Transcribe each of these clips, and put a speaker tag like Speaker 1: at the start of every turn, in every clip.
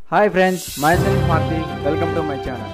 Speaker 1: hi friends my self Marthi welcome to my channel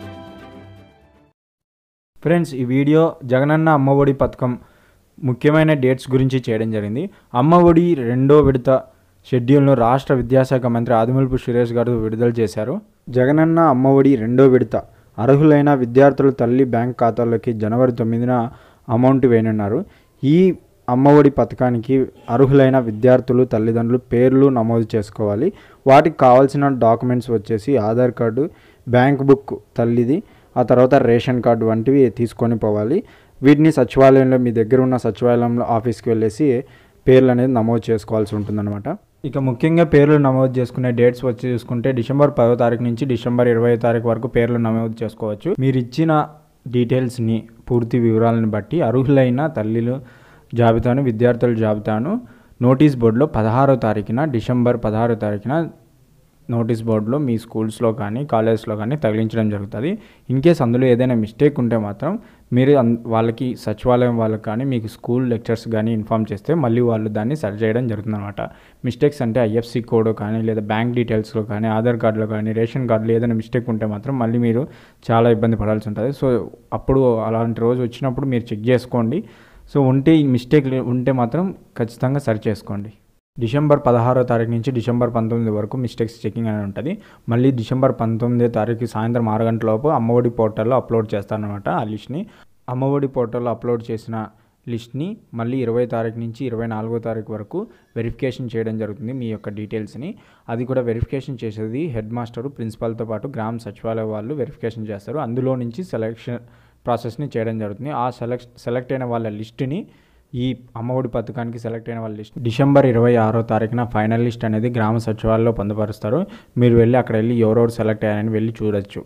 Speaker 1: friends ఈ video Jagananna Ammavodi పథకం ముఖ్యమైన dates గురించి చేయడం జరిగింది అమ్మఒడి రెండో విడత షెడ్యూల్ను రాష్ట్ర విద్యాశాఖ మంత్రి ఆదిమూలపు సురేష్ గారు విడుదల చేశారు జగనన్న అమ్మఒడి రెండో విడత అర్హులైన విద్యార్థుల తల్లి బ్యాంక్ ఖాతాల్లోకి జనవరి తొమ్మిదిన అమౌంట్ వేయనున్నారు ఈ అమ్మఒడి పథకానికి అర్హులైన విద్యార్థులు తల్లిదండ్రులు పేర్లు నమోదు చేసుకోవాలి వాటికి కావాల్సిన డాక్యుమెంట్స్ వచ్చేసి ఆధార్ కార్డు బ్యాంక్ బుక్ తల్లిది ఆ తర్వాత రేషన్ కార్డు వంటివి తీసుకొని పోవాలి వీటిని సచివాలయంలో మీ దగ్గర ఉన్న సచివాలయంలో ఆఫీస్కి వెళ్ళేసి పేర్లు అనేది నమోదు చేసుకోవాల్సి ఉంటుందన్నమాట ఇక ముఖ్యంగా పేర్లు నమోదు చేసుకునే డేట్స్ వచ్చి చూసుకుంటే డిసెంబర్ పదో తారీఖు నుంచి డిసెంబర్ ఇరవై తారీఖు వరకు పేర్లు నమోదు చేసుకోవచ్చు మీరు ఇచ్చిన డీటెయిల్స్ని పూర్తి వివరాలను బట్టి అర్హులైన తల్లిలు జాబితాను విద్యార్థుల జాబితాను నోటీస్ బోర్డులో పదహారో తారీఖున డిసెంబర్ పదహారో తారీఖున నోటీస్ బోర్డులో మీ స్కూల్స్లో కానీ కాలేజ్లో కానీ తగిలించడం జరుగుతుంది ఇన్ కేస్ అందులో ఏదైనా మిస్టేక్ ఉంటే మాత్రం మీరు అన్- వాళ్ళకి సచివాలయం వాళ్ళకి కానీ మీకు స్కూల్ లెక్చర్స్ కానీ ఇన్ఫామ్ చేస్తే మళ్ళీ వాళ్ళు దాన్ని సరి చేయడం జరుగుతుందన్నమాట మిస్టేక్స్ అంటే ఐఎఫ్సి కోడ్ కానీ లేదా బ్యాంక్ డీటెయిల్స్లో కానీ ఆధార్ కార్డులో కానీ రేషన్ కార్డులో ఏదైనా మిస్టేక్ ఉంటే మాత్రం మళ్ళీ మీరు చాలా ఇబ్బంది పడాల్సి ఉంటుంది సో అప్పుడు అలాంటి రోజు వచ్చినప్పుడు మీరు చెక్ చేసుకోండి సో ఉంటే ఈ మిస్టేక్ ఉంటే మాత్రం ఖచ్చితంగా సరి చేసుకోండి డిసెంబర్ పదహారో తారీఖు నుంచి డిసెంబర్ పంతొమ్మిది వరకు మిస్టేక్స్ చెకింగ్ అనేది ఉంటుంది మళ్ళీ డిసెంబర్ పంతొమ్మిదో తారీఖు సాయంత్రం ఆరు గంటల లోపు అమ్మఒడి పోర్టల్లో అప్లోడ్ చేస్తానమాట ఆ లిస్ట్ని అమ్మఒడి పోర్టల్లో అప్లోడ్ చేసిన లిస్ట్ని మళ్ళీ ఇరవై తారీఖు నుంచి ఇరవై నాలుగో తారీఖు వరకు వెరిఫికేషన్ చేయడం జరుగుతుంది మీ యొక్క డీటెయిల్స్ని అది కూడా వెరిఫికేషన్ చేసేది హెడ్ మాస్టరు ప్రిన్సిపాల్తో పాటు గ్రామ సచివాలయ వాళ్ళు వెరిఫికేషన్ చేస్తారు అందులో నుంచి సెలెక్షన్ ప్రాసెస్ని చేయడం జరుగుతుంది ఆ సెలెక్ట్ సెలెక్ట్ అయిన వాళ్ళ లిస్టుని ఈ అమ్మఒడి పథకానికి సెలెక్ట్ అయిన వాళ్ళ లిస్ట్ డిసెంబర్ ఇరవై ఆరో తారీఖున ఫైనల్ లిస్ట్ అనేది గ్రామ సచివాలయంలో పొందుపరుస్తారు మీరు వెళ్ళి అక్కడ వెళ్ళి ఎవరెవరు సెలెక్ట్ అయ్యారని వెళ్ళి చూడొచ్చు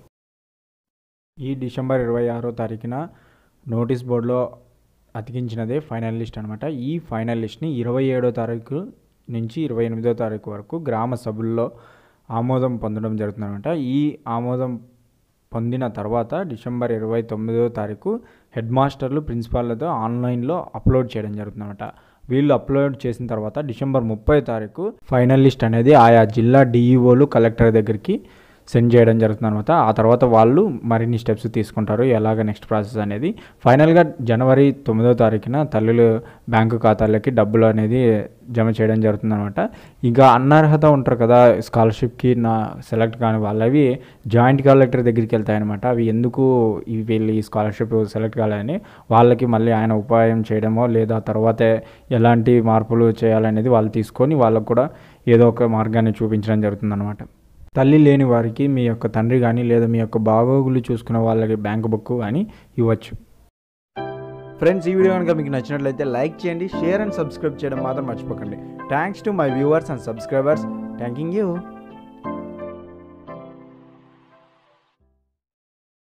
Speaker 1: ఈ డిసెంబర్ ఇరవై ఆరో తారీఖున నోటీస్ బోర్డులో అతికించినదే ఫైనల్ లిస్ట్ అనమాట ఈ ఫైనల్ లిస్ట్ని ఇరవై ఏడో తారీఖు నుంచి ఇరవై ఎనిమిదో తారీఖు వరకు గ్రామ సభల్లో ఆమోదం పొందడం జరుగుతుందన్నమాట ఈ ఆమోదం పొందిన తర్వాత డిసెంబర్ ఇరవై తొమ్మిదో తారీఖు హెడ్ మాస్టర్లు ప్రిన్సిపాల్లతో ఆన్లైన్లో అప్లోడ్ చేయడం జరుగుతుందన్నమాట వీళ్ళు అప్లోడ్ చేసిన తర్వాత డిసెంబర్ ముప్పై తారీఖు ఫైనల్ లిస్ట్ అనేది ఆయా జిల్లా డిఈఓలు కలెక్టర్ దగ్గరికి సెండ్ చేయడం జరుగుతుంది అనమాట ఆ తర్వాత వాళ్ళు మరిన్ని స్టెప్స్ తీసుకుంటారు ఎలాగ నెక్స్ట్ ప్రాసెస్ అనేది ఫైనల్గా జనవరి తొమ్మిదో తారీఖున తల్లులు బ్యాంకు ఖాతాలకి డబ్బులు అనేది జమ చేయడం జరుగుతుంది అనమాట ఇంకా అనర్హత ఉంటారు కదా స్కాలర్షిప్కి నా సెలెక్ట్ కాని వాళ్ళవి జాయింట్ కలెక్టర్ దగ్గరికి వెళ్తాయన్నమాట అవి ఎందుకు ఈ వీళ్ళు ఈ స్కాలర్షిప్ సెలెక్ట్ కాలేదని వాళ్ళకి మళ్ళీ ఆయన ఉపాయం చేయడమో లేదా తర్వాతే ఎలాంటి మార్పులు చేయాలనేది వాళ్ళు తీసుకొని వాళ్ళకు కూడా ఏదో ఒక మార్గాన్ని చూపించడం జరుగుతుంది తల్లి లేని వారికి మీ యొక్క తండ్రి కానీ లేదా మీ యొక్క బాగోగులు చూసుకున్న వాళ్ళకి బ్యాంక్ బుక్ కానీ ఇవ్వచ్చు ఫ్రెండ్స్ ఈ వీడియో కనుక మీకు నచ్చినట్లయితే లైక్ చేయండి షేర్ అండ్ సబ్స్క్రైబ్ చేయడం మాత్రం మర్చిపోకండి thanks to my viewers and subscribers thanking you